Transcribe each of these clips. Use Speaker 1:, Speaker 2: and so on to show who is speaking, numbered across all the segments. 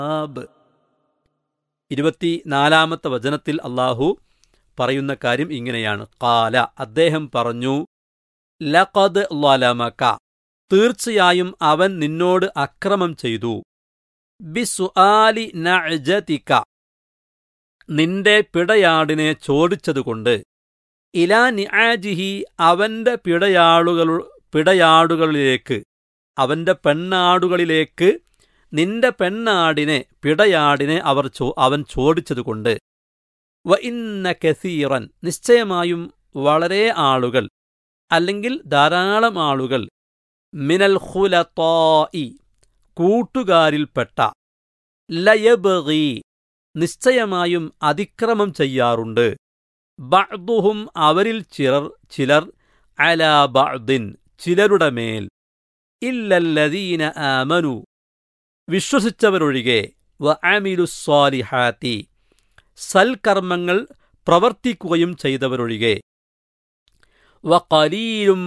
Speaker 1: ആബ് ഇരുപത്തിനാലാമത്തെ വചനത്തിൽ അള്ളാഹു പറയുന്ന കാര്യം ഇങ്ങനെയാണ് കാല അദ്ദേഹം പറഞ്ഞു ലഖദ് ലലമക തീർച്ചയായും അവൻ നിന്നോട് അക്രമം ചെയ്തു ബിസുആലി നഅജതിക നിന്റെ പിടയാടിനെ ചോദിച്ചതുകൊണ്ട് ഇലാ നിആജിഹി അവന്റെ പിടയാളുകൾ പിടയാടുകളിലേക്ക് അവന്റെ പെണ്ണാടുകളിലേക്ക് നിന്റെ പെണ്ണാടിനെ പിടയാടിനെ അവർ ചോ അവൻ ചോദിച്ചതുകൊണ്ട് വ ഇന്ന കസീറൻ നിശ്ചയമായും വളരെ ആളുകൾ അല്ലെങ്കിൽ ധാരാളം ആളുകൾ മിനൽ ഖുലത്തായി കൂട്ടുകാരിൽപ്പെട്ട ലയബഗി നിശ്ചയമായും അതിക്രമം ചെയ്യാറുണ്ട് ബഅ്ദുഹും അവരിൽ ചിലർ ചിലർ അലാ ബഅ്ദിൻ ചിലരുടെ മേൽ ഇല്ലല്ലദീന ആമനു വിശ്വസിച്ചവരൊഴികെ വ അമിലുസ്വാലിഹാത്തി സൽക്കർമ്മങ്ങൾ പ്രവർത്തിക്കുകയും ചെയ്തവരൊഴികെ വ കലീലും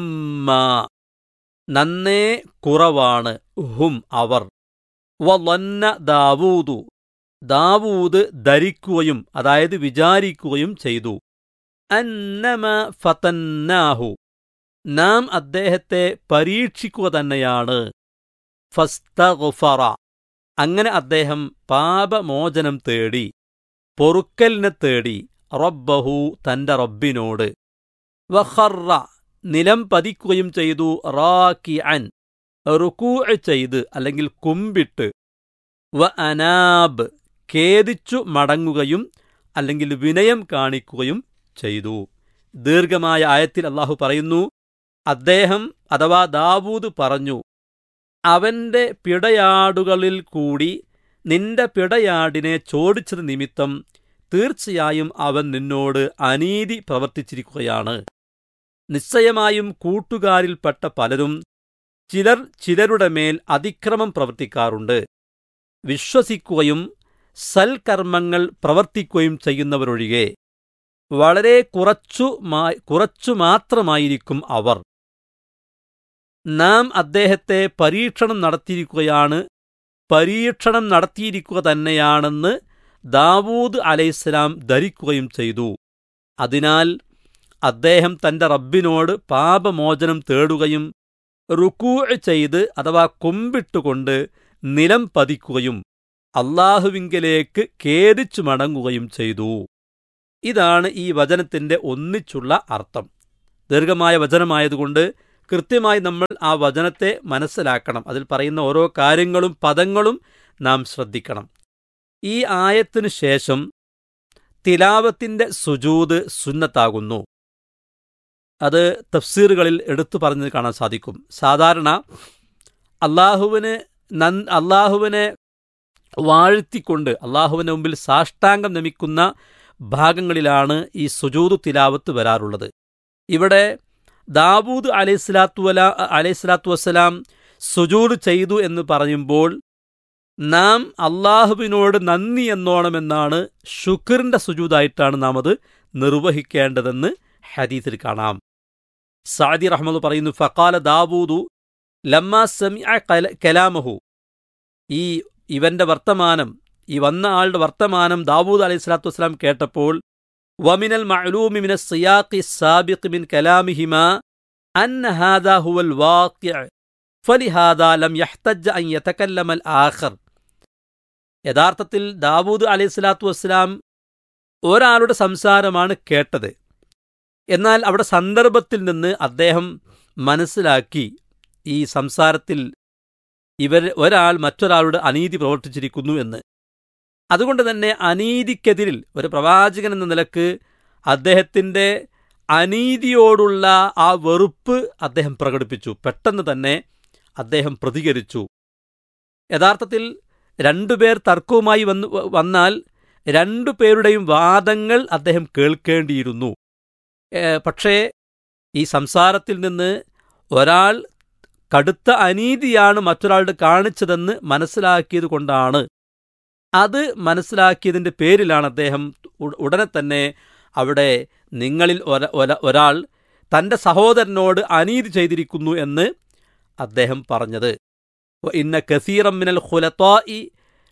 Speaker 1: നന്നേ കുറവാണ് ഹും അവർ വന്ന ദാവൂദു ദാവൂദ് ധരിക്കുകയും അതായത് വിചാരിക്കുകയും ചെയ്തു അന്നമ ഫതന്നാഹു നാം അദ്ദേഹത്തെ പരീക്ഷിക്കുക തന്നെയാണ് ഫസ്തഗ്ഫറ അങ്ങനെ അദ്ദേഹം പാപമോചനം തേടി പൊറുക്കലിനെ തേടി റബ്ബഹു തന്റെ റബ്ബിനോട് വഖറ നിലം പതിക്കുകയും ചെയ്തു റാക്കി അൻ റുക്കൂ ചെയ്ത് അല്ലെങ്കിൽ കുമ്പിട്ട് വ അനാബ് ഖേദിച്ചു മടങ്ങുകയും അല്ലെങ്കിൽ വിനയം കാണിക്കുകയും ചെയ്തു ദീർഘമായ ആയത്തിൽ അള്ളാഹു പറയുന്നു അദ്ദേഹം അഥവാ ദാവൂദ് പറഞ്ഞു അവന്റെ പിടയാടുകളിൽ കൂടി നിന്റെ പിടയാടിനെ ചോദിച്ചത് നിമിത്തം തീർച്ചയായും അവൻ നിന്നോട് അനീതി പ്രവർത്തിച്ചിരിക്കുകയാണ് നിശ്ചയമായും കൂട്ടുകാരിൽപ്പെട്ട പലരും ചിലർ ചിലരുടെ മേൽ അതിക്രമം പ്രവർത്തിക്കാറുണ്ട് വിശ്വസിക്കുകയും സൽക്കർമ്മങ്ങൾ പ്രവർത്തിക്കുകയും ചെയ്യുന്നവരൊഴികെ വളരെ കുറച്ചു കുറച്ചു മാത്രമായിരിക്കും അവർ നാം അദ്ദേഹത്തെ പരീക്ഷണം നടത്തിയിരിക്കുകയാണ് പരീക്ഷണം നടത്തിയിരിക്കുക തന്നെയാണെന്ന് ദാവൂദ് അലൈഹിസ്സലാം ധരിക്കുകയും ചെയ്തു അതിനാൽ അദ്ദേഹം തന്റെ റബ്ബിനോട് പാപമോചനം തേടുകയും റുക്കൂ ചെയ്ത് അഥവാ കുമ്പിട്ടുകൊണ്ട് നിലം പതിക്കുകയും അള്ളാഹുവിങ്കലേക്ക് ഖേദിച്ചു മടങ്ങുകയും ചെയ്തു ഇതാണ് ഈ വചനത്തിന്റെ ഒന്നിച്ചുള്ള അർത്ഥം ദീർഘമായ വചനമായതുകൊണ്ട് കൃത്യമായി നമ്മൾ ആ വചനത്തെ മനസ്സിലാക്കണം അതിൽ പറയുന്ന ഓരോ കാര്യങ്ങളും പദങ്ങളും നാം ശ്രദ്ധിക്കണം ഈ ആയത്തിനു ശേഷം തിലാവത്തിന്റെ സുജൂത് സുന്നത്താകുന്നു അത് തഫ്സീറുകളിൽ എടുത്തു പറഞ്ഞത് കാണാൻ സാധിക്കും സാധാരണ അള്ളാഹുവിന് നൻ അള്ളാഹുവിനെ വാഴ്ത്തിക്കൊണ്ട് അള്ളാഹുവിന് മുമ്പിൽ സാഷ്ടാംഗം നമിക്കുന്ന ഭാഗങ്ങളിലാണ് ഈ സുജൂദ് തിലാവത്ത് വരാറുള്ളത് ഇവിടെ ദാവൂദ് അലൈഹിസ്ലാത്തു വല അലൈഹിസ്ലാത്തു വസ്സലാം സുജൂദ് ചെയ്തു എന്ന് പറയുമ്പോൾ നാം അള്ളാഹുവിനോട് നന്ദി എന്നോണമെന്നാണ് ഷുക്കറിന്റെ സുജൂദായിട്ടാണ് നാം അത് നിർവഹിക്കേണ്ടതെന്ന് ഹദീസിൽ കാണാം സാദി റഹ്മദ് പറയുന്നു ഫക്കാല ദാവൂദു ലമ്മ സമി കലാമഹു ഈ ഇവന്റെ വർത്തമാനം ഈ വന്ന ആളുടെ വർത്തമാനം ദാവൂദ് അലൈഹി സ്വലാത്തു വസ്സലാം കേട്ടപ്പോൾ വമിനൽ മഅലൂമി മിന സിയാഖി സാബിഖ് മിൻ കലാമിഹിമ അന്ന ഹാദാ ഹുവൽ വാഖിഅ ഫലിഹാദാ ലം യഹ്തജ്ജ അൻ യതകല്ലമൽ ആഖർ യഥാർത്ഥത്തിൽ ദാവൂദ് അലൈഹി സ്വലാത്തു വസ്സലാം ഒരാളുടെ സംസാരമാണ് കേട്ടത് എന്നാൽ അവിടെ സന്ദർഭത്തിൽ നിന്ന് അദ്ദേഹം മനസ്സിലാക്കി ഈ സംസാരത്തിൽ ഇവർ ഒരാൾ മറ്റൊരാളുടെ അനീതി പ്രവർത്തിച്ചിരിക്കുന്നു എന്ന് അതുകൊണ്ട് തന്നെ അനീതിക്കെതിരിൽ ഒരു പ്രവാചകൻ എന്ന നിലക്ക് അദ്ദേഹത്തിൻ്റെ അനീതിയോടുള്ള ആ വെറുപ്പ് അദ്ദേഹം പ്രകടിപ്പിച്ചു പെട്ടെന്ന് തന്നെ അദ്ദേഹം പ്രതികരിച്ചു യഥാർത്ഥത്തിൽ രണ്ടുപേർ തർക്കവുമായി വന്നു വന്നാൽ രണ്ടു പേരുടെയും വാദങ്ങൾ അദ്ദേഹം കേൾക്കേണ്ടിയിരുന്നു പക്ഷേ ഈ സംസാരത്തിൽ നിന്ന് ഒരാൾ കടുത്ത അനീതിയാണ് മറ്റൊരാളുടെ കാണിച്ചതെന്ന് മനസ്സിലാക്കിയത് കൊണ്ടാണ് അത് മനസ്സിലാക്കിയതിൻ്റെ പേരിലാണ് അദ്ദേഹം ഉടനെ തന്നെ അവിടെ നിങ്ങളിൽ ഒരാൾ തൻ്റെ സഹോദരനോട് അനീതി ചെയ്തിരിക്കുന്നു എന്ന് അദ്ദേഹം പറഞ്ഞത് ഇന്ന കസീറം മിനൽ ഖുലത്തായി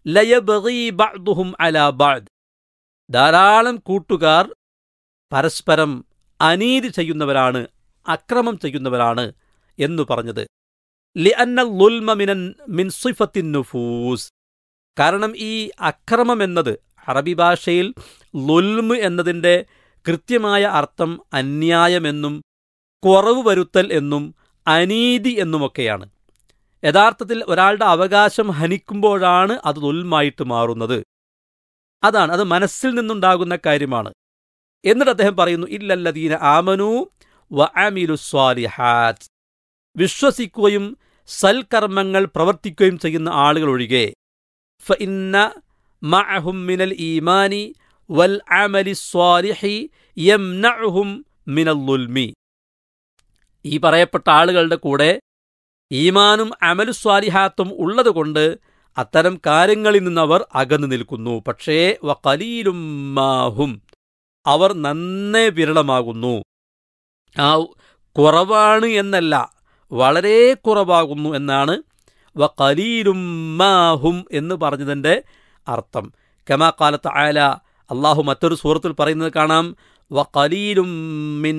Speaker 1: ലയബഗീ ബഅ്ദുഹും അലാ ബഅദ് ധാരാളം കൂട്ടുകാർ പരസ്പരം അനീതി ചെയ്യുന്നവരാണ് അക്രമം ചെയ്യുന്നവരാണ് എന്നു പറഞ്ഞത് ലിഅന്ന ലുൽമ മിനൻ മിൻ സിഫത്തിൻ നുഫൂസ് കാരണം ഈ അക്രമം എന്നത് അറബി ഭാഷയിൽ ലുൽമ് എന്നതിൻ്റെ കൃത്യമായ അർത്ഥം അന്യായമെന്നും കുറവ് വരുത്തൽ എന്നും അനീതി എന്നുമൊക്കെയാണ് യഥാർത്ഥത്തിൽ ഒരാളുടെ അവകാശം ഹനിക്കുമ്പോഴാണ് അത് ലുൽമായിട്ട് മാറുന്നത് അതാണ് അത് മനസ്സിൽ നിന്നുണ്ടാകുന്ന കാര്യമാണ് എന്നിട്ട് അദ്ദേഹം പറയുന്നു ഇല്ലല്ലദീന ആമനു വ അമിലു സ്വാലിഹാത്ത് വിശ്വസിക്കുകയും സൽക്കർമ്മങ്ങൾ പ്രവർത്തിക്കുകയും ചെയ്യുന്ന ആളുകൾ ഒഴികെ ഫഇന്ന മഅഹും മിനൽ ഈമാനി വൽ അമലി സ്വാലിഹി യംനഉഹും മിനൽ ലുൽമി ഈ പറയപ്പെട്ട ആളുകളുടെ കൂടെ ഈമാനും അമലു സ്വാലിഹാത്തും ഉള്ളതുകൊണ്ട് അത്തരം കാര്യങ്ങളിൽ നിന്ന് അവർ അകന്നു നിൽക്കുന്നു പക്ഷേ വകലീലും മാഹും അവർ നന്നേ വിരളമാകുന്നു ആ കുറവാണ് എന്നല്ല വളരെ കുറവാകുന്നു എന്നാണ് വകലീലും മാഹും എന്ന് പറഞ്ഞതിൻ്റെ അർത്ഥം കമാ കാലത്ത് ആല അള്ളാഹു മറ്റൊരു സൂറത്തിൽ പറയുന്നത് കാണാം വകലീലും മിൻ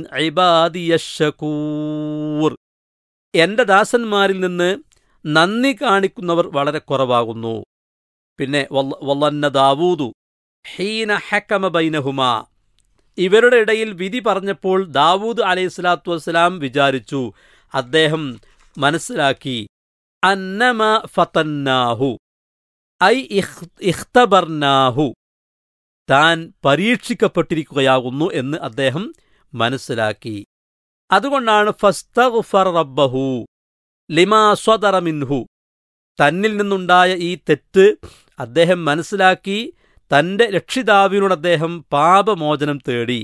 Speaker 1: ഇബാദിയശകൂർ എന്റെ ദാസന്മാരിൽ നിന്ന് നന്ദി കാണിക്കുന്നവർ വളരെ കുറവാകുന്നു പിന്നെ വല്ല- വല്ലന്ന ദാവൂദു ഹീന ഹക്കമ ബൈനഹുമ ഇവരുടെ ഇടയിൽ വിധി പറഞ്ഞപ്പോൾ ദാവൂദ് അലൈഹി സ്വലാത്തു വസ്സലാം വിചാരിച്ചു അദ്ദേഹം മനസ്സിലാക്കി അന്നമ ഫതന്നാഹു ഐ ഇഖ്- ഇഖ്തബർനാഹു താൻ പരീക്ഷിക്കപ്പെട്ടിരിക്കുകയാകുന്നു എന്ന് അദ്ദേഹം മനസ്സിലാക്കി അതുകൊണ്ടാണ് ഫസ്തഗ്ഫർ റബ്ബഹു ലിമാ സ്വദറ മിൻഹു തന്നിൽ നിന്നുണ്ടായ ഈ തെറ്റ് അദ്ദേഹം മനസ്സിലാക്കി തന്റെ രക്ഷിതാവിനോട് അദ്ദേഹം പാപമോചനം തേടി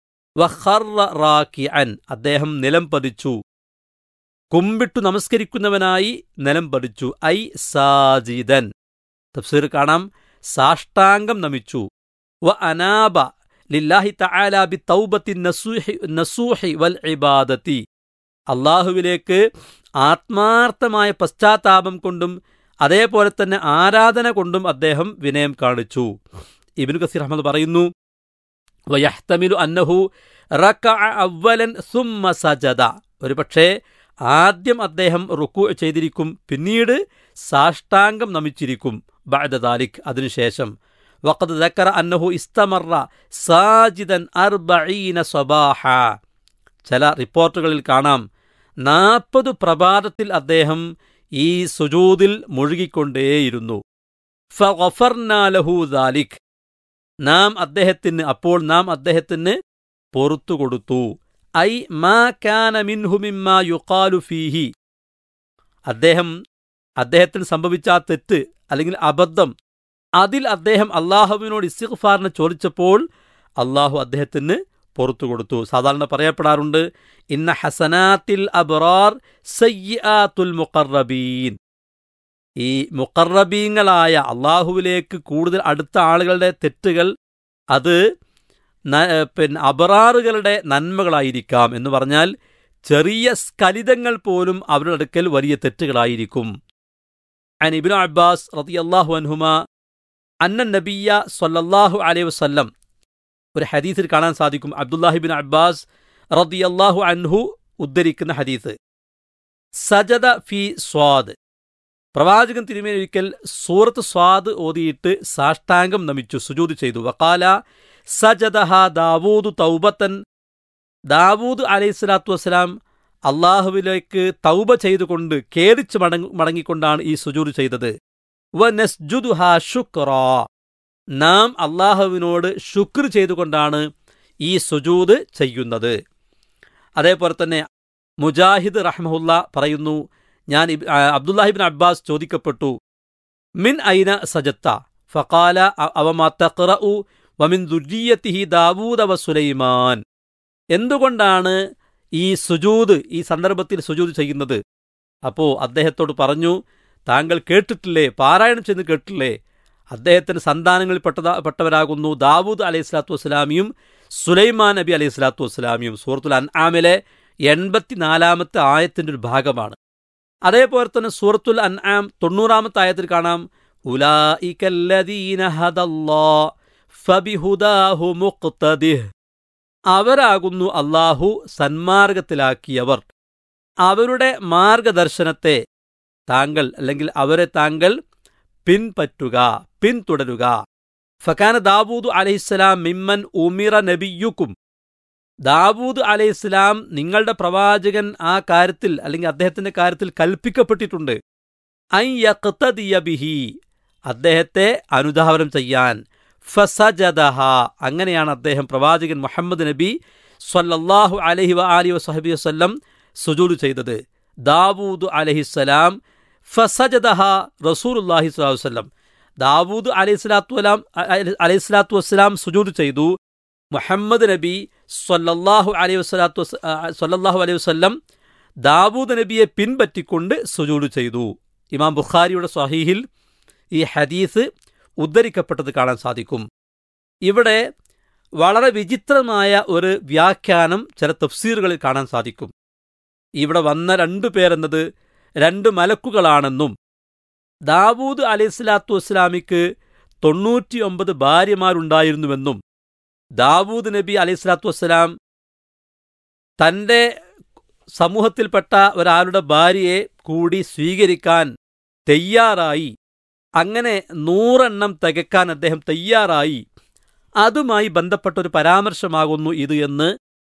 Speaker 1: വഖർറ റാക്കിഅൻ അദ്ദേഹം നിലം പതിച്ചു കുമ്പിട്ടു നമസ്കരിക്കുന്നവനായി നിലം പതിച്ചു ഐ സാജിദൻ തഫ്സീർ കാണാം സാഷ്ടാംഗം നമിച്ചു വ അനാബ ലില്ലാഹി തആല ബി തൗബത്തി നസൂഹി നസൂഹി വൽ ഇബാദത്തി അള്ളാഹുവിലേക്ക് ആത്മാർത്ഥമായ പശ്ചാത്താപം കൊണ്ടും അതേപോലെ തന്നെ ആരാധന കൊണ്ടും അദ്ദേഹം വിനയം കാണിച്ചു ഇബ്നു കസീർ അഹമ്മദ് പറയുന്നു വയഹ്തമിലു അന്നഹു റക്കഅ അവ്വലൻ സുമ്മ സജദ ഒരുപക്ഷേ ആദ്യം അദ്ദേഹം റുക്കു ചെയ്തിരിക്കും പിന്നീട് സാഷ്ടാംഗം നമിച്ചിരിക്കും ബഅദ ദാലിക് അതിനുശേഷം വഖദ് ദക്കറ അന്നഹു ഇസ്തമറ സാജിദൻ അർബഈന സ്വബാഹ ചില റിപ്പോർട്ടുകളിൽ കാണാം നാൽപ്പത് പ്രഭാതത്തിൽ അദ്ദേഹം ഈ സുജൂദിൽ മുഴുകിക്കൊണ്ടേയിരുന്നു ഫഗഫർനാലഹു ദാലിക് നാം അദ്ദേഹത്തിന് അപ്പോൾ നാം അദ്ദേഹത്തിന് പൊറത്തു കൊടുത്തു ഐ മാ കാന മിൻഹു മിമ്മാ യുഖാലു ഫീഹി അദ്ദേഹം അദ്ദേഹത്തിന് സംഭവിച്ച ആ തെറ്റ് അല്ലെങ്കിൽ അബദ്ധം അതിൽ അദ്ദേഹം അള്ളാഹുവിനോട് ഇസ്തിഗ്ഫാറിനെ ചോദിച്ചപ്പോൾ അള്ളാഹു അദ്ദേഹത്തിന് പുറത്തു കൊടുത്തു സാധാരണ പറയപ്പെടാറുണ്ട് ഇന്ന ഹസനാത്തിൽ അബ്റാർ സയ്യാത്തുൽ മുഖറബീൻ ഈ മുഖറബീങ്ങളായ അള്ളാഹുവിലേക്ക് കൂടുതൽ അടുത്ത ആളുകളുടെ തെറ്റുകൾ അത് ന- പിന്നെ അബറാറുകളുടെ നന്മകളായിരിക്കാം എന്ന് പറഞ്ഞാൽ ചെറിയ സ്കലിതങ്ങൾ പോലും അവരുടെ അടുക്കൽ വലിയ തെറ്റുകളായിരിക്കും അൻ ഇബ്നു അബ്ബാസ് റളിയല്ലാഹു അൻഹുമ അന്ന നബിയ സല്ലല്ലാഹു അലൈഹി വസല്ലം ഒരു ഹദീസിൽ കാണാൻ സാധിക്കും അബ്ദുല്ലാഹിബിൻ അബ്ബാസ് റളിയല്ലാഹു അൻഹു ഉദ്ധരിക്കുന്ന ഹദീസ് സജദ ഫി സ്വാദ് പ്രവാചകൻ തിരുമേനി ഒരിക്കൽ സൂറത്ത് സ്വാദ് ഓതിയിട്ട് സാഷ്ടാംഗം നമിച്ചു സുജൂദ് ചെയ്തു വക്കാല സജദഹ ദാവൂദ് തൗബത്തൻ ദാവൂദ് അലൈഹി സ്വലാത്തു വസ്സലാം അള്ളാഹുവിലേക്ക് തൗബ ചെയ്തുകൊണ്ട് ഖേദിച്ച് മടങ്ങ മടങ്ങിക്കൊണ്ടാണ് ഈ സുജൂദ് ചെയ്തത് വ നസ്ജുദുഹ ശുക്റാ നാം അള്ളാഹുവിനോട് ശുക്ർ ചെയ്തുകൊണ്ടാണ് ഈ സുജൂദ് ചെയ്യുന്നത് അതേപോലെ തന്നെ മുജാഹിദ് റഹ്മുല്ല പറയുന്നു ഞാൻ ഇബ്- ആ, അബ്ദുല്ലാഹിബിൻ അബ്ബാസ് ചോദിക്കപ്പെട്ടു മിൻ ഐന സജത്ത ഫഖാല അ- അവമാ തഖ്റഉ വമിൻ ദുര്രിയത്തിഹി ദാവൂദ വ സുലൈമാൻ എന്തുകൊണ്ടാണ് ഈ സുജൂദ് ഈ സന്ദർഭത്തിൽ സുജൂദ് ചെയ്യുന്നത് അപ്പോ അദ്ദേഹത്തോട് പറഞ്ഞു താങ്കൾ കേട്ടിട്ടില്ലേ പാരായണം ചെന്ന് കേട്ടിട്ടില്ലേ അദ്ദേഹത്തിന് സന്താനങ്ങളിൽ പെട്ടതാ പെട്ടവരാകുന്നു ദാവൂദ് അലൈഹി സ്വലാത്തു വസ്സലാമിയും സുലൈമാൻ നബി അലൈഹി സ്വലാത്തു വസ്സലാമിയും സൂറത്തുൽ അൻആമിലെ എൺപത്തിനാലാമത്തെ ആയത്തിന്റെ ഒരു ഭാഗമാണ് അതേപോലെ തന്നെ സൂറത്തുൽ അൻആം തൊണ്ണൂറാമത്തെ ആയത്തിൽ കാണാം ഉലായിക്കല്ലദീന ഹദല്ലാ ഫബിഹുദാഹു മുഖ്തദിഹ് അവരാകുന്നു അള്ളാഹു സന്മാർഗത്തിലാക്കിയവർ അവരുടെ മാർഗദർശനത്തെ താങ്കൾ അല്ലെങ്കിൽ അവരെ താങ്കൾ പിൻപറ്റുക പിന്തുടരുക ഫക്കാന ദാവൂദ് അലൈഹിസ്സലാം മിമ്മൻ ഉമിറ നബിയുക്കും ദാവൂദ് അലൈഹിസ്സലാം നിങ്ങളുടെ പ്രവാചകൻ ആ കാര്യത്തിൽ അല്ലെങ്കിൽ അദ്ദേഹത്തിന്റെ കാര്യത്തിൽ കൽപ്പിക്കപ്പെട്ടിട്ടുണ്ട് ഐ യഖ്തദിയ ബിഹി അദ്ദേഹത്തെ അനുധാവനം ചെയ്യാൻ ഫസജദഹ അങ്ങനെയാണ് അദ്ദേഹം പ്രവാചകൻ മുഹമ്മദ് നബി സ്വല്ലല്ലാഹു അലൈഹി വ ആലി വസഹബി വസല്ലം സുജൂദ് ചെയ്തത് ദാവൂദ് അലഹിസ്സലാം ഫസജദഹ റസൂലുല്ലാഹി സ്വല്ലല്ലാഹു അലൈഹി വസല്ലം ദാവൂദ് അലൈഹി സ്വലാത്തു വലാം അലൈഹി സ്വലാത്തു വസ്സലാം സുജൂദ് ചെയ്തു മുഹമ്മദ് നബി സ്വല്ലല്ലാഹു അലൈഹി വസ്സലാത്തു വസ്- ആ, സ്വല്ലല്ലാഹു അലൈഹി വസല്ലം ദാവൂദ് നബിയെ പിൻപറ്റിക്കൊണ്ട് സുജൂദ് ചെയ്തു ഇമാം ബുഖാരിയുടെ സ്വഹീഹിൽ ഈ ഹദീസ് ഉദ്ധരിക്കപ്പെട്ടത് കാണാൻ സാധിക്കും ഇവിടെ വളരെ വിചിത്രമായ ഒരു വ്യാഖ്യാനം ചില തഫ്സീറുകളിൽ കാണാൻ സാധിക്കും ഇവിടെ വന്ന രണ്ടു പേരെന്നത് രണ്ട് മലക്കുകളാണെന്നും ദാവൂദ് അലൈഹിസ്ലാത്തു വസ്സലാമിക്ക് തൊണ്ണൂറ്റിയൊമ്പത് ഭാര്യമാരുണ്ടായിരുന്നുവെന്നും ദാവൂദ് നബി അലൈഹിസ്ലാത്തു വസ്സലാം തന്റെ സമൂഹത്തിൽപ്പെട്ട ഒരാളുടെ ഭാര്യയെ കൂടി സ്വീകരിക്കാൻ തയ്യാറായി അങ്ങനെ നൂറെണ്ണം തികക്കാൻ അദ്ദേഹം തയ്യാറായി അതുമായി ബന്ധപ്പെട്ട ഒരു പരാമർശമാകുന്നു ഇത് എന്ന്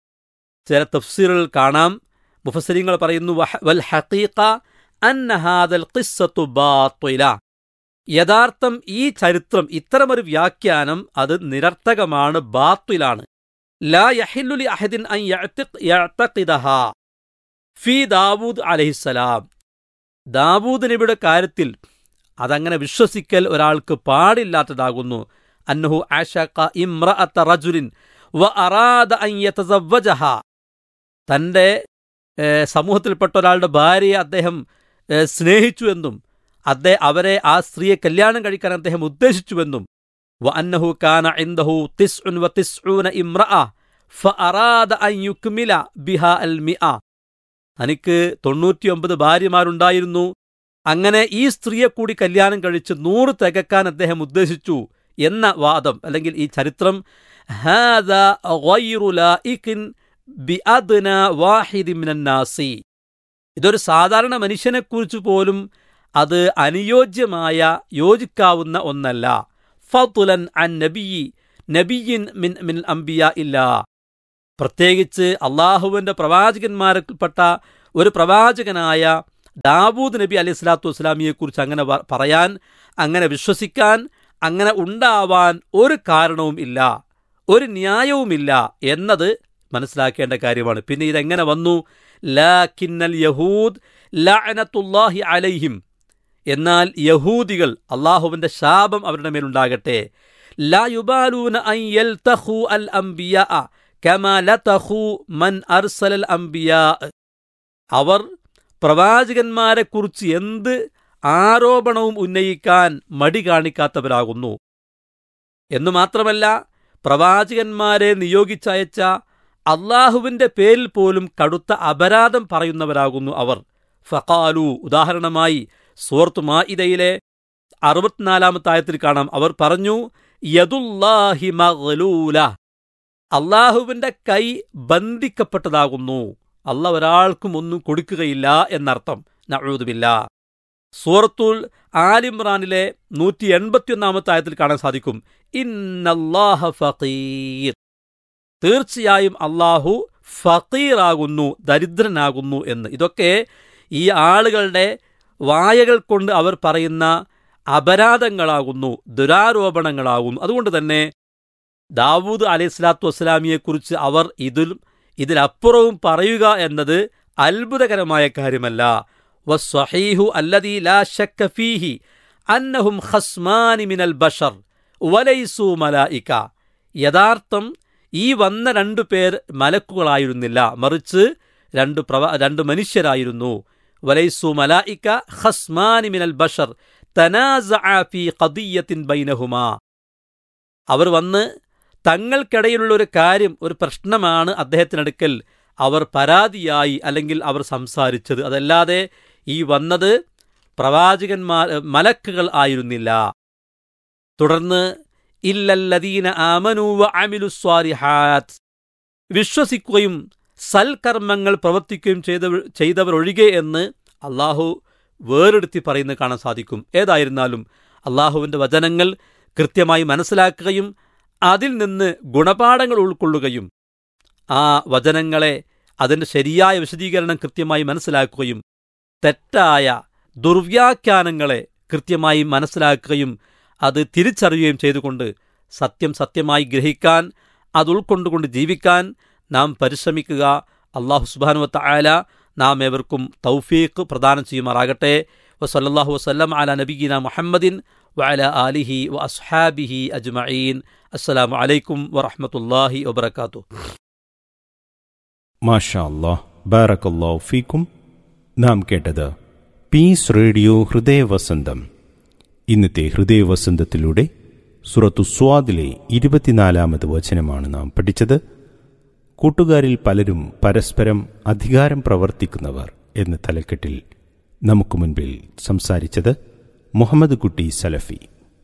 Speaker 1: ചില തഫ്സീറുകൾ കാണാം മുഫസരിങ്ങൾ പറയുന്നു വഹ- വൽ ഹഖീഖ അന്ന ഹാദൽ ഖിസ്സത്തു ബാത്തില യഥാർത്ഥം ഈ ചരിത്രം ഇത്തരമൊരു വ്യാഖ്യാനം അത് നിരർത്ഥകമാണ് ബാത്തിലാണ് ലാ യഹില്ലു ലി അഹദിൻ അൻ യഅ്തിഖ് യഅ്തഖിദഹ ഫി ദാവൂദ് അലൈഹിസ്സലാം ദാവൂദ് നബിയുടെ കാര്യത്തിൽ അതങ്ങനെ വിശ്വസിക്കൽ ഒരാൾക്ക് പാടില്ലാത്തതാകുന്നു അന്നഹു ആഷഖ ഇമ്രഅത്ത റജുലിൻ വ അറാദ അൻ യതസവ്വജഹ തന്റെ ഏഹ്, സമൂഹത്തിൽപ്പെട്ട ഒരാളുടെ ഭാര്യയെ അദ്ദേഹം ഏഹ്, സ്നേഹിച്ചുവെന്നും അദ്ദേഹം അവരെ ആ സ്ത്രീയെ കല്യാണം കഴിക്കാൻ അദ്ദേഹം ഉദ്ദേശിച്ചുവെന്നും വ അന്നഹു കാന ഇൻദഹു തിസ്ഉൻ വ തിസ്ഊന ഇമ്രഅ ഫഅറാദ അൻ യുക്മില ബിഹാ അൽ മിഅ തനിക്ക് തൊണ്ണൂറ്റിയൊമ്പത് ഭാര്യമാരുണ്ടായിരുന്നു അങ്ങനെ ഈ സ്ത്രീയെ കൂടി കല്യാണം കഴിച്ച് നൂറ് തികക്കാൻ അദ്ദേഹം ഉദ്ദേശിച്ചു എന്ന വാദം അല്ലെങ്കിൽ ഈ ചരിത്രം ഹാദ ഗൈറു ലായിഖിൻ ബിഅദ്ന വാഹിദി മിനന്നാസി ഇതൊരു സാധാരണ മനുഷ്യനെക്കുറിച്ച് പോലും അത് അനുയോജ്യമായ യോജിക്കാവുന്ന ഒന്നല്ല ഫതുലൻ അൻ നബിയി നബിയിൻ മിൻ മിൻ അംബിയ ഇല്ല പ്രത്യേകിച്ച് അള്ളാഹുവിന്റെ പ്രവാചകന്മാരിൽപ്പെട്ട ഒരു പ്രവാചകനായ ദാവൂദ് നബി അലൈഹി സ്വലാത്തു വസ്സലാമിയെക്കുറിച്ച് അങ്ങനെ വ- പറയാൻ അങ്ങനെ വിശ്വസിക്കാൻ അങ്ങനെ ഉണ്ടാവാൻ ഒരു കാരണവും ഇല്ല ഒരു ന്യായവുമില്ല എന്നത് മനസ്സിലാക്കേണ്ട കാര്യമാണ് പിന്നെ ഇതെങ്ങനെ വന്നു ലാക്കിന്നൽ യഹൂദ് ലഅനത്തുല്ലാഹി അലൈഹിം എന്നാൽ യഹൂദികൾ അള്ളാഹുവിന്റെ ശാപം അവരുടെ മേലുണ്ടാകട്ടെ ലാ യുബാലൂന അൻ യൽതഖു അൽ അംബിയാ കമാ ലതഖു മൻ അർസലൽ അംബിയാ അവർ പ്രവാചകന്മാരെക്കുറിച്ച് എന്ത് ആരോപണവും ഉന്നയിക്കാൻ മടി കാണിക്കാത്തവരാകുന്നു എന്നു മാത്രമല്ല പ്രവാചകന്മാരെ നിയോഗിച്ചയച്ച അള്ളാഹുവിന്റെ പേരിൽ പോലും കടുത്ത അപരാധം പറയുന്നവരാകുന്നു അവർ ഫഖാലു ഉദാഹരണമായി സൂറത്ത് മാഇദയിലെ അറുപത്തിനാലാമത്തെ ആയത്തിൽ കാണാം അവർ പറഞ്ഞു യദുല്ലാഹി മഗ്ലൂല അള്ളാഹുവിന്റെ കൈ ബന്ധിക്കപ്പെട്ടതാകുന്നു അല്ല ഒരാൾക്കും ഒന്നും കൊടുക്കുകയില്ല എന്നർത്ഥം നഴൂതുമില്ല സൂറത്തുൽ ആലിമ്രാനിലെ നൂറ്റി എൺപത്തിയൊന്നാമത്തെ ആയത്തിൽ കാണാൻ സാധിക്കും ഇന്നല്ലാഹ ഫീർ തീർച്ചയായും അള്ളാഹു ഫീറാകുന്നു ദരിദ്രനാകുന്നു എന്ന് ഇതൊക്കെ ഈ ആളുകളുടെ വായകൾ കൊണ്ട് അവർ പറയുന്ന അപരാധങ്ങളാകുന്നു ദുരാരോപണങ്ങളാകുന്നു അതുകൊണ്ട് തന്നെ ദാവൂദ് അലൈഹി സ്വലാത്തു വസ്സലാമിയെക്കുറിച്ച് അവർ ഇതിൽ ഇതിലപ്പുറവും പറയുക എന്നത് അത്ഭുതകരമായ കാര്യമല്ല വസ്വഹീഹു അല്ലദീ ലാ ശക്ക ഫീഹി അന്നഹും ഖസ്മാനി മിനൽ ബഷർ വലൈസു മലായിക യഥാർത്ഥം ഈ വന്ന രണ്ടു പേർ മലക്കുകളായിരുന്നില്ല മറിച്ച് രണ്ട് പ്രവ രണ്ട് മനുഷ്യരായിരുന്നു വലൈസു മലായിക ഖസ്മാനി മിനൽ ബഷർ തനാസഅ ഫീ ഖദിയത്തിൻ ബൈനഹുമാ അവർ വന്ന് തങ്ങൾക്കിടയിലുള്ള ഒരു കാര്യം ഒരു പ്രശ്നമാണ് അദ്ദേഹത്തിനടുക്കൽ അവർ പരാതിയായി അല്ലെങ്കിൽ അവർ സംസാരിച്ചത് അതല്ലാതെ ഈ വന്നത് പ്രവാചകന്മാർ മലക്കുകൾ ആയിരുന്നില്ല തുടർന്ന് ഇല്ലല്ലദീന ആമനു വ അമിലു സ്വാലിഹാത്ത് വിശ്വസിക്കുകയും സൽക്കർമ്മങ്ങൾ പ്രവർത്തിക്കുകയും ചെയ്തവർ ചെയ്തവരൊഴികെ എന്ന് അള്ളാഹു വേറെടുത്തി പറയുന്നത് കാണാൻ സാധിക്കും ഏതായിരുന്നാലും അള്ളാഹുവിൻ്റെ വചനങ്ങൾ കൃത്യമായി മനസ്സിലാക്കുകയും അതിൽ നിന്ന് ഗുണപാഠങ്ങൾ ഉൾക്കൊള്ളുകയും ആ വചനങ്ങളെ അതിൻ്റെ ശരിയായ വിശദീകരണം കൃത്യമായി മനസ്സിലാക്കുകയും തെറ്റായ ദുർവ്യാഖ്യാനങ്ങളെ കൃത്യമായി മനസ്സിലാക്കുകയും അത് തിരിച്ചറിയുകയും ചെയ്തുകൊണ്ട് സത്യം സത്യമായി ഗ്രഹിക്കാൻ അത് ഉൾക്കൊണ്ടുകൊണ്ട് ജീവിക്കാൻ നാം പരിശ്രമിക്കുക അള്ളാഹു സുബാനുവത്ത ആല നാം ഏവർക്കും തൗഫീഖ് പ്രദാനം ചെയ്യുമാറാകട്ടെ വസല്ലാഹു വസ്ലം അല നബീന മുഹമ്മദിൻ വഅല ആലിഹി വ അസ്ഹാബിഹി അജ്മഈൻ അസ്സലാമു അലൈക്കും വറഹ്മത്തുള്ളാഹി വബറകാതുഹു
Speaker 2: മാഷാ അല്ലാഹ് ബാറക്കല്ലാഹു ഫീക്കും നാം കേട്ടത് പീസ് റേഡിയോ ഹൃദയവസന്തം ഇന്നത്തെ ഹൃദയവസന്തത്തിലൂടെ സുറത്തു സ്വാദിലെ ഇരുപത്തിനാലാമത് വചനമാണ് നാം പഠിച്ചത് കൂട്ടുകാരിൽ പലരും പരസ്പരം അധികാരം പ്രവർത്തിക്കുന്നവർ എന്ന തലക്കെട്ടിൽ നമുക്ക് മുൻപിൽ സംസാരിച്ചത് മുഹമ്മദ് കുട്ടി സലഫി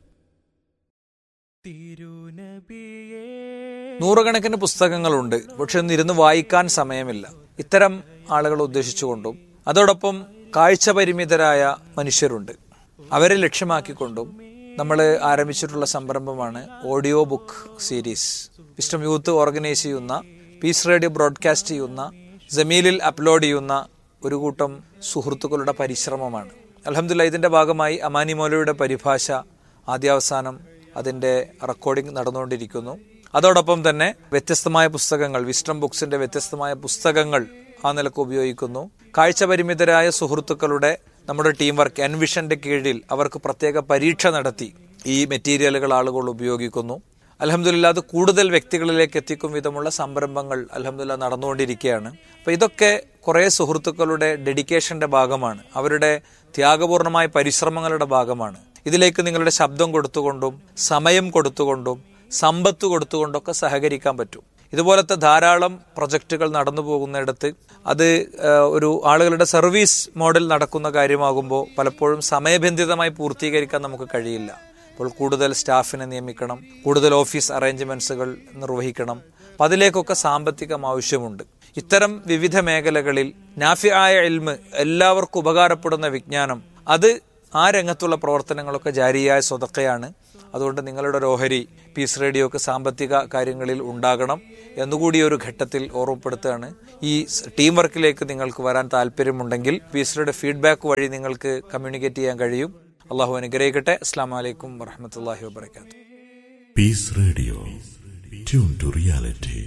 Speaker 3: നൂറുകണക്കിന് പുസ്തകങ്ങളുണ്ട് പക്ഷെ ഒന്നിരുന്ന് വായിക്കാൻ സമയമില്ല ഇത്തരം ആളുകളെ ഉദ്ദേശിച്ചുകൊണ്ടും അതോടൊപ്പം കാഴ്ച പരിമിതരായ മനുഷ്യരുണ്ട് അവരെ ലക്ഷ്യമാക്കിക്കൊണ്ടും നമ്മൾ ആരംഭിച്ചിട്ടുള്ള സംരംഭമാണ് audio book series wisdom youth organise ചെയ്യുന്ന പീസ് റേഡിയോ ബ്രോഡ്കാസ്റ്റ് ചെയ്യുന്ന ജമീലിൽ അപ്ലോഡ് ചെയ്യുന്ന ഒരു കൂട്ടം സുഹൃത്തുക്കളുടെ പരിശ്രമമാണ് അലഹമില്ല ഇതിന്റെ ഭാഗമായി അമാനി മൗലയുടെ പരിഭാഷ ആദ്യാവസാനം അതിന്റെ റെക്കോർഡിംഗ് നടന്നുകൊണ്ടിരിക്കുന്നു അതോടൊപ്പം തന്നെ വ്യത്യസ്തമായ പുസ്തകങ്ങൾ വിസ്റ്റം ബുക്സിന്റെ വ്യത്യസ്തമായ പുസ്തകങ്ങൾ ആ നിലക്ക് ഉപയോഗിക്കുന്നു കാഴ്ച പരിമിതരായ സുഹൃത്തുക്കളുടെ നമ്മുടെ ടീം വർക്ക് എൻവിഷന്റെ കീഴിൽ അവർക്ക് പ്രത്യേക പരീക്ഷ നടത്തി ഈ മെറ്റീരിയലുകൾ ആളുകൾ ഉപയോഗിക്കുന്നു അലഹമില്ല അത് കൂടുതൽ വ്യക്തികളിലേക്ക് എത്തിക്കും വിധമുള്ള സംരംഭങ്ങൾ അലഹമില്ല നടന്നുകൊണ്ടിരിക്കുകയാണ് അപ്പൊ ഇതൊക്കെ കുറെ സുഹൃത്തുക്കളുടെ ഡെഡിക്കേഷന്റെ ഭാഗമാണ് അവരുടെ ത്യാഗപൂർണമായ പരിശ്രമങ്ങളുടെ ഭാഗമാണ് ഇതിലേക്ക് നിങ്ങളുടെ ശബ്ദം കൊടുത്തുകൊണ്ടും സമയം കൊടുത്തുകൊണ്ടും സമ്പത്ത് കൊടുത്തുകൊണ്ടൊക്കെ സഹകരിക്കാൻ പറ്റും ഇതുപോലത്തെ ധാരാളം പ്രൊജക്റ്റുകൾ നടന്നു പോകുന്നിടത്ത് അത് ഒരു ആളുകളുടെ സർവീസ് മോഡൽ നടക്കുന്ന കാര്യമാകുമ്പോൾ പലപ്പോഴും സമയബന്ധിതമായി പൂർത്തീകരിക്കാൻ നമുക്ക് കഴിയില്ല അപ്പോൾ കൂടുതൽ സ്റ്റാഫിനെ നിയമിക്കണം കൂടുതൽ ഓഫീസ് അറേഞ്ച്മെന്റ്സുകൾ നിർവഹിക്കണം അപ്പം അതിലേക്കൊക്കെ സാമ്പത്തികം ആവശ്യമുണ്ട് ഇത്തരം വിവിധ മേഖലകളിൽ നാഫിയായ എൽമ് എല്ലാവർക്കും ഉപകാരപ്പെടുന്ന വിജ്ഞാനം അത് ആ രംഗത്തുള്ള പ്രവർത്തനങ്ങളൊക്കെ ജാരിയായ സ്വതക്കയാണ് അതുകൊണ്ട് നിങ്ങളുടെ ഒരു ഓഹരി പീസ് റേഡിയോക്ക് സാമ്പത്തിക കാര്യങ്ങളിൽ ഉണ്ടാകണം എന്നുകൂടി ഒരു ഘട്ടത്തിൽ ഓർമ്മപ്പെടുത്തുകയാണ് ഈ ടീം വർക്കിലേക്ക് നിങ്ങൾക്ക് വരാൻ താല്പര്യമുണ്ടെങ്കിൽ പീസ് റേഡിയോ ഫീഡ്ബാക്ക് വഴി നിങ്ങൾക്ക് കമ്മ്യൂണിക്കേറ്റ് ചെയ്യാൻ കഴിയും അള്ളാഹു അനുഗ്രഹിക്കട്ടെ അസ്സാം വലൈക്കും വറഹമത്തല്ലാഹി വാബർക്കാത്തു
Speaker 4: peace radio tune to reality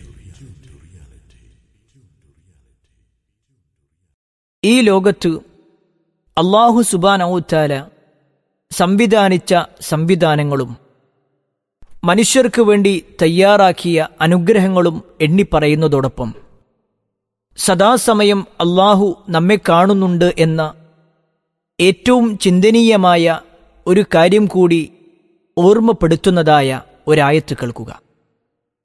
Speaker 5: ഈ ലോകത്ത് അള്ളാഹു സുബാനൌത്താല സംവിധാനിച്ച സംവിധാനങ്ങളും മനുഷ്യർക്ക് വേണ്ടി തയ്യാറാക്കിയ അനുഗ്രഹങ്ങളും എണ്ണിപ്പറയുന്നതോടൊപ്പം സദാസമയം അള്ളാഹു നമ്മെ കാണുന്നുണ്ട് എന്ന ഏറ്റവും ചിന്തനീയമായ ഒരു കാര്യം കൂടി ഓർമ്മപ്പെടുത്തുന്നതായ ഒരായത്ത് കേൾക്കുക